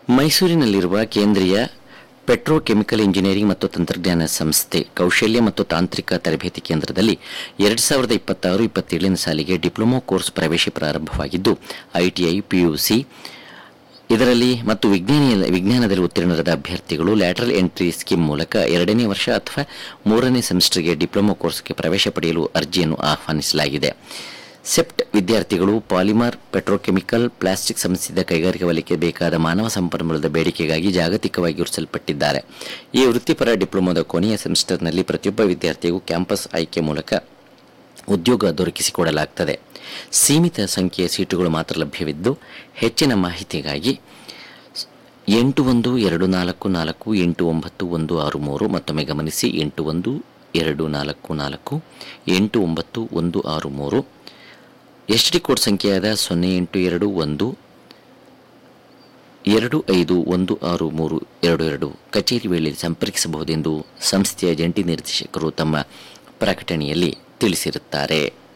ಮೈಸೂರಿನಲ್ಲಿರುವ ಕೇಂದ್ರೀಯ petrochemical engineering ಮತ್ತು ತಂತ್ರಜ್ಞಾನ ಸಂಸ್ಥೆ ಕೌಶಲ್ಯ ಮತ್ತು ತಾಂತ್ರಿಕ ತರಬೇತಿ ಕೇಂದ್ರದಲ್ಲಿ ಎರಡು ಸಾವಿರದ ಇಪ್ಪತ್ತಾರು ಇಪ್ಪತ್ತೇಳನೇ ಸಾಲಿಗೆ ಡಿಪ್ಲೊಮಾ ಕೋರ್ಸ್ ಪ್ರವೇಶ ಪ್ರಾರಂಭವಾಗಿದ್ದು ಐಟಿಐ ಪಿಯುಸಿ ಇದರಲ್ಲಿ ಮತ್ತು ವಿಜ್ಞಾನ ವಿಜ್ಞಾನದಲ್ಲಿ ಉತ್ತೀರ್ಣರಾದ ಅಭ್ಯರ್ಥಿಗಳು ಲ್ಯಾಟರಲ್ ಎಂಟ್ರಿ ಸ್ಕೀಮ್ ಮೂಲಕ ಎರಡನೇ ವರ್ಷ ಅಥವಾ ಮೂರನೇ ಸೆಮಿಸ್ಟರ್ಗೆ ಡಿಪ್ಲೊಮಾ ಕೋರ್ಸ್ಗೆ ಪ್ರವೇಶ ಪಡೆಯಲು ಅರ್ಜಿಯನ್ನು ಆಹ್ವಾನಿಸಲಾಗಿದೆ ಸೆಪ್ಟ್ ವಿದ್ಯಾರ್ಥಿಗಳು ಪಾಲಿಮರ್ ಪೆಟ್ರೋಕೆಮಿಕಲ್ ಪ್ಲಾಸ್ಟಿಕ್ ಸಂಬಂಧಿಸಿದ ಕೈಗಾರಿಕಾ ವಲಯಕ್ಕೆ ಬೇಕಾದ ಮಾನವ ಸಂಪನ್ಮೂಲದ ಬೇಡಿಕೆಗಾಗಿ ಜಾಗತಿಕವಾಗಿ ಗುರುತಿಸಲ್ಪಟ್ಟಿದ್ದಾರೆ ಈ ವೃತ್ತಿಪರ ಡಿಪ್ಲೊಮಾದ ಕೊನೆಯ ಸೆಮಿಸ್ಟರ್ನಲ್ಲಿ ಪ್ರತಿಯೊಬ್ಬ ವಿದ್ಯಾರ್ಥಿಗೂ ಕ್ಯಾಂಪಸ್ ಆಯ್ಕೆ ಮೂಲಕ ಉದ್ಯೋಗ ದೊರಕಿಸಿಕೊಡಲಾಗ್ತದೆ ಸೀಮಿತ ಸಂಖ್ಯೆಯ ಸೀಟುಗಳು ಮಾತ್ರ ಲಭ್ಯವಿದ್ದು ಹೆಚ್ಚಿನ ಮಾಹಿತಿಗಾಗಿ ಎಂಟು ಒಂದು ಎರಡು ನಾಲ್ಕು ನಾಲ್ಕು ಎಂಟು ಒಂಬತ್ತು ಒಂದು ಆರು ಮೂರು ಮತ್ತೊಮ್ಮೆ ಗಮನಿಸಿ ಎಂಟು ಒಂದು ಎರಡು ನಾಲ್ಕು ನಾಲ್ಕು ಎಂಟು ಒಂಬತ್ತು ಒಂದು ಆರು ಮೂರು ಎಚ್ ಡಿ ಕೋಡ್ ಸಂಖ್ಯೆಯಾದ ಸೊನ್ನೆ ಎಂಟು ಎರಡು ಒಂದು ಎರಡು ಐದು ಒಂದು ಆರು ಮೂರು ಎರಡು ಎರಡು ಕಚೇರಿ ವೇಳೆಯಲ್ಲಿ ಸಂಪರ್ಕಿಸಬಹುದೆಂದು ಸಂಸ್ಥೆಯ ಜಂಟಿ ನಿರ್ದೇಶಕರು ತಮ್ಮ ಪ್ರಕಟಣೆಯಲ್ಲಿ ತಿಳಿಸಿರುತ್ತಾರೆ